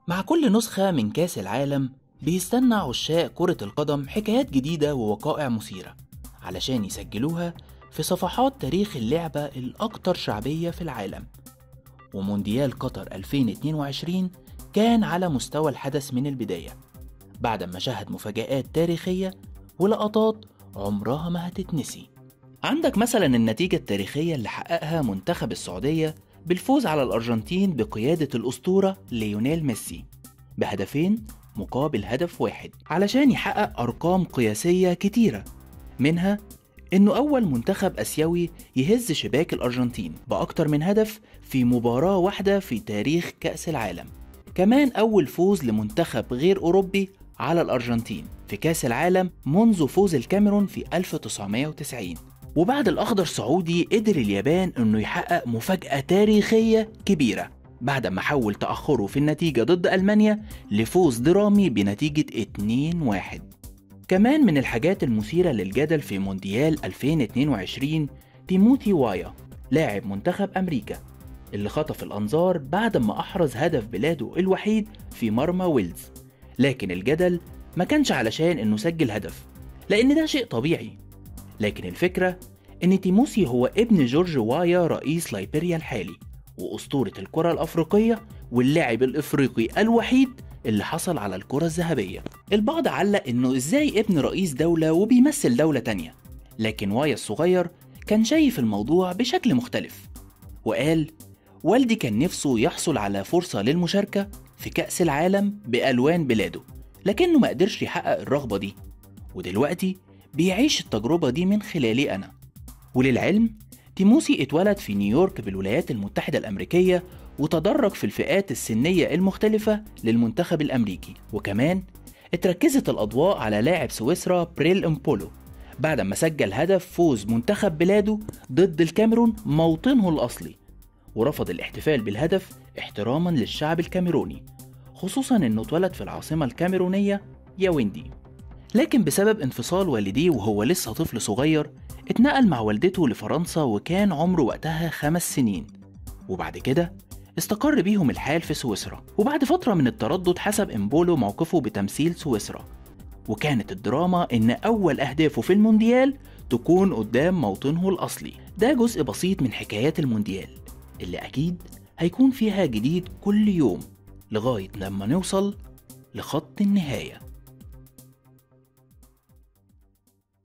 مع كل نسخة من كاس العالم بيستنى عشاق كرة القدم حكايات جديدة ووقائع مثيرة علشان يسجلوها في صفحات تاريخ اللعبة الأكثر شعبية في العالم ومونديال قطر 2022 كان على مستوى الحدث من البداية بعد ما شهد مفاجآت تاريخية ولقطات عمرها ما هتتنسي عندك مثلا النتيجة التاريخية اللي حققها منتخب السعودية بالفوز على الأرجنتين بقيادة الأسطورة ليونيل ميسي بهدفين مقابل هدف واحد علشان يحقق أرقام قياسية كتيرة منها إنه أول منتخب آسيوي يهز شباك الأرجنتين بأكتر من هدف في مباراة واحدة في تاريخ كأس العالم كمان أول فوز لمنتخب غير أوروبي على الأرجنتين في كأس العالم منذ فوز الكاميرون في 1990 وبعد الأخضر سعودي قدر اليابان إنه يحقق مفاجأة تاريخية كبيرة بعد ما حول تأخره في النتيجة ضد ألمانيا لفوز درامي بنتيجة 2-1 كمان من الحاجات المثيرة للجدل في مونديال 2022 تيموثي وايا لاعب منتخب أمريكا اللي خطف الأنظار بعد ما أحرز هدف بلاده الوحيد في مرمى ويلز لكن الجدل ما كانش علشان إنه سجل هدف لأن ده شيء طبيعي لكن الفكرة إن تيموسي هو ابن جورج وايا رئيس لايبيريا الحالي وأسطورة الكرة الأفريقية واللاعب الإفريقي الوحيد اللي حصل على الكرة الذهبية البعض علق إنه إزاي ابن رئيس دولة وبيمثل دولة تانية لكن وايا الصغير كان شايف الموضوع بشكل مختلف وقال والدي كان نفسه يحصل على فرصة للمشاركة في كأس العالم بألوان بلاده لكنه ما قدرش يحقق الرغبة دي ودلوقتي بيعيش التجربة دي من خلالي أنا وللعلم تيموسي اتولد في نيويورك بالولايات المتحدة الأمريكية وتدرج في الفئات السنية المختلفة للمنتخب الأمريكي وكمان اتركزت الأضواء على لاعب سويسرا بريل امبولو بعد ما سجل هدف فوز منتخب بلاده ضد الكاميرون موطنه الأصلي ورفض الاحتفال بالهدف احتراما للشعب الكاميروني خصوصا انه اتولد في العاصمة الكاميرونية ياويندي لكن بسبب انفصال والديه وهو لسه طفل صغير اتنقل مع والدته لفرنسا وكان عمره وقتها خمس سنين وبعد كده استقر بيهم الحال في سويسرا وبعد فترة من التردد حسب إمبولو موقفه بتمثيل سويسرا وكانت الدراما إن أول أهدافه في المونديال تكون قدام موطنه الأصلي ده جزء بسيط من حكايات المونديال اللي أكيد هيكون فيها جديد كل يوم لغاية لما نوصل لخط النهايه